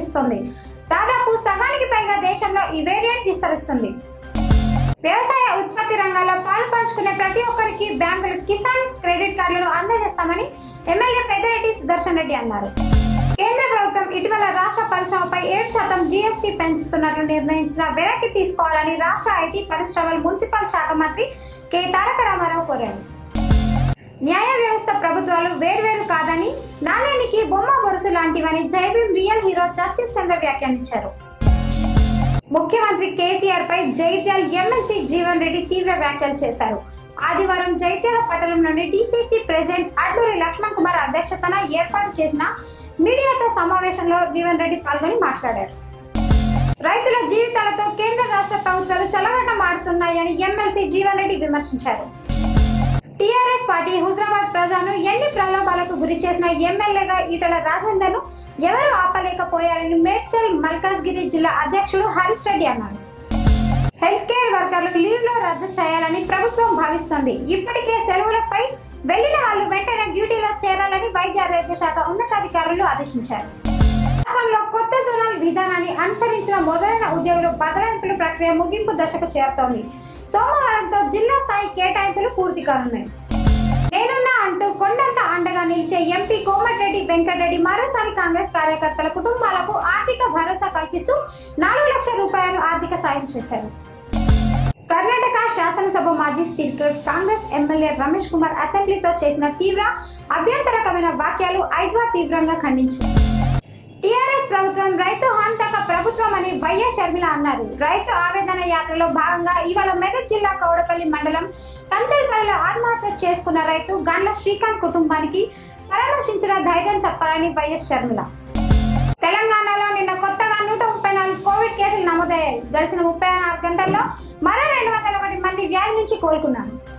సూచిస్తుంది దాదాపు సగానికి పైగా దేశంలో ఈ వేరియంట్ విస్తరిస్తుంది వ్యవసాయ ఉత్పత్తి రంగాల్లో పాలు పంచుకునే ప్రతి ఒక్కరికి బ్యాంకులు కిసాన్ క్రెడిట్ కార్డులను అందజేస్తామని ఎమ్మెల్యే పెద్దిరెడ్డి సుదర్శన్ రెడ్డి అన్నారు కేంద్ర ప్రభుత్వం ఇటీవల రాష్ట్ర పరిశ్రమపై ఏడు శాతం జీఎస్టీ పెంచుతున్నట్లు నిర్ణయించిన వెనక్కి తీసుకోవాలని రాష్ట్ర ఐటీ పరిశ్రమల మున్సిపల్ శాఖ మంత్రి కె తారక రామారావు కోరారు న్యాయ వ్యవస్థ ప్రభుత్వాలు వేర్వేరు కాదని నాణ్యానికి బొమ్మ వరుస లాంటివని Jai Bhim real hero justice Chandra వ్యాఖ్యానించారు ముఖ్యమంత్రి కేసీఆర్ పై జైత్యాల్ ఎమ్మెల్సీ జీవన్ రెడ్డి తీవ్ర వ్యాఖ్యలు చేశారు ఆదివారం జైత్యాల పట్టణంలోని డిసిసి ప్రెసిడెంట్ అడ్లూరి లక్ష్మణ్ కుమార్ అధ్యక్షతన ఏర్పాటు చేసిన మీడియాతో సమావేశంలో జీవన్ రెడ్డి పాల్గొని మాట్లాడారు రైతుల జీవితాలతో కేంద్ర రాష్ట్ర ప్రభుత్వాలు చలవటం ఆడుతున్నాయని ఎమ్మెల్సీ జీవన్ రెడ్డి విమర్శించారు టీఆర్ఎస్ పార్టీ హుజరాబాద్ ప్రజలను ఎన్ని ప్రలోభాలకు గురి చేసిన ఎమ్మెల్యేగా ఈటల రాజేందర్ ఎవరు ఆపలేకపోయారని మేడ్చల్ మల్కాజ్గిరి జిల్లా అధ్యక్షుడు హరీష్ రెడ్డి అన్నారు హెల్త్ కేర్ వర్కర్లు లీవ్ లో రద్దు చేయాలని ప్రభుత్వం భావిస్తోంది ఇప్పటికే సెలవులపై వెళ్లిన వాళ్ళు వెంటనే డ్యూటీలో చేరాలని వైద్య ఆరోగ్య శాఖ ఉన్నతాధికారులు ఆదేశించారు రాష్ట్రంలో కొత్త జోనల్ విధానాన్ని అనుసరించిన మొదలైన ఉద్యోగులు బదలాయింపుల ప్రక్రియ ముగింపు దశకు చేరుతోంది సోమవారంతో జిల్లా స్థాయి కేటాయింపులు పూర్తి కానున్నాయి నేనున్నా అంటూ కొండంత అండగా నిలిచే ఎంపీ కోమటిరెడ్డి వెంకటరెడ్డి మరోసారి కాంగ్రెస్ కార్యకర్తల కుటుంబాలకు ఆర్థిక భరోసా కల్పిస్తూ నాలుగు లక్షల రూపాయలు ఆర్థిక సాయం చేశారు కర్ణాటక శాసనసభ మాజీ స్పీకర్ కాంగ్రెస్ ఎమ్మెల్యే రమేష్ కుమార్ అసెంబ్లీతో చేసిన తీవ్ర అభ్యంతరకమైన వాక్యాలు ఐద్వా తీవ్రంగా ఖండించింది టిఆర్ఎస్ ప్రభుత్వం రైతు హాంతక ప్రభుత్వం అని వైఎస్ షర్మిల అన్నారు రైతు ఆవేదన యాత్రలో భాగంగా ఇవాళ మెదక్ జిల్లా కౌడపల్లి మండలం కంచల్పల్లిలో ఆత్మహత్య చేసుకున్న రైతు గండ్ల శ్రీకాంత్ కుటుంబానికి పరామర్శించిన ధైర్యం చెప్పాలని వైఎస్ షర్మిల తెలంగాణలో నిన్న కొత్తగా నూట ముప్పై నాలుగు కోవిడ్ కేసులు నమోదయ్యాయి గడిచిన ముప్పై నాలుగు గంటల్లో మరో రెండు వందల ఒకటి మంది వ్యాధి నుంచి కోలుకున్నారు